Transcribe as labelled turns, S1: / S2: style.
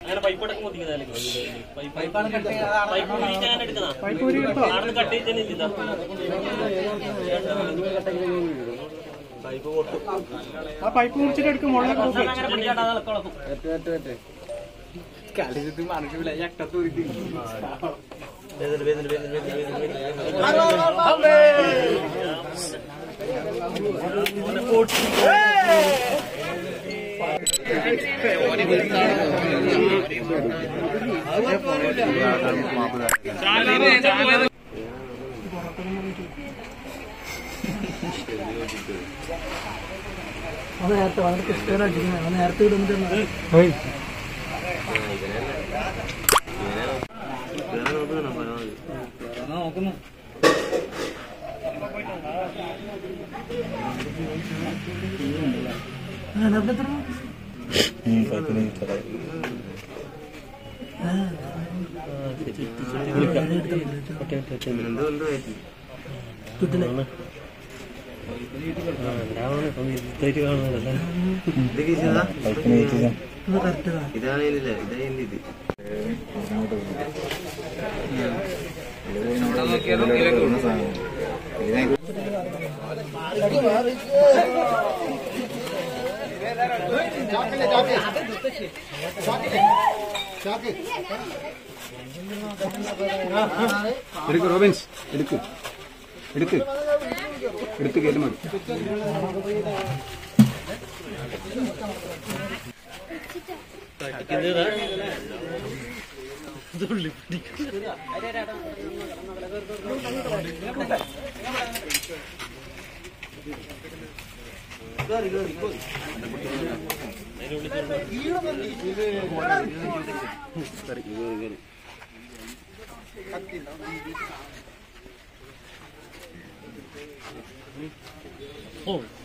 S1: അങ്ങനെ പൈപ്പ് അടക്കം കുത്തിക്കുന്നതല്ലേ പൈപ്പ് ഊരിയിട്ട് അങ്ങനെ എടുക്കുന്നതാ
S2: പൈപ്പ് ഊരി എടുത്തോ
S1: നടന്ന് കട്ട് ചെയ്തേ ഇതാ പൈപ്പ് പൊട്ടും
S2: ആ പൈപ്പ് മുറിച്ചിട്ട് എടുക്കും മുകളിലൊക്കെ നോക്കി
S1: അങ്ങനെ പിടിക്കാണ്ട് അത് ഇളക്കും വേദന വേദന വേദന വേദന വേദന
S2: നേരത്തെ വളരെ കൃഷ്ണ നേരത്തെ ഇടുന്നത് നോക്കുന്നു
S3: എടുക്ക് റോബിൻസ് എടുക്ക് എടുക്ക് എടുത്ത് കയറ്റി മതി
S1: ഓ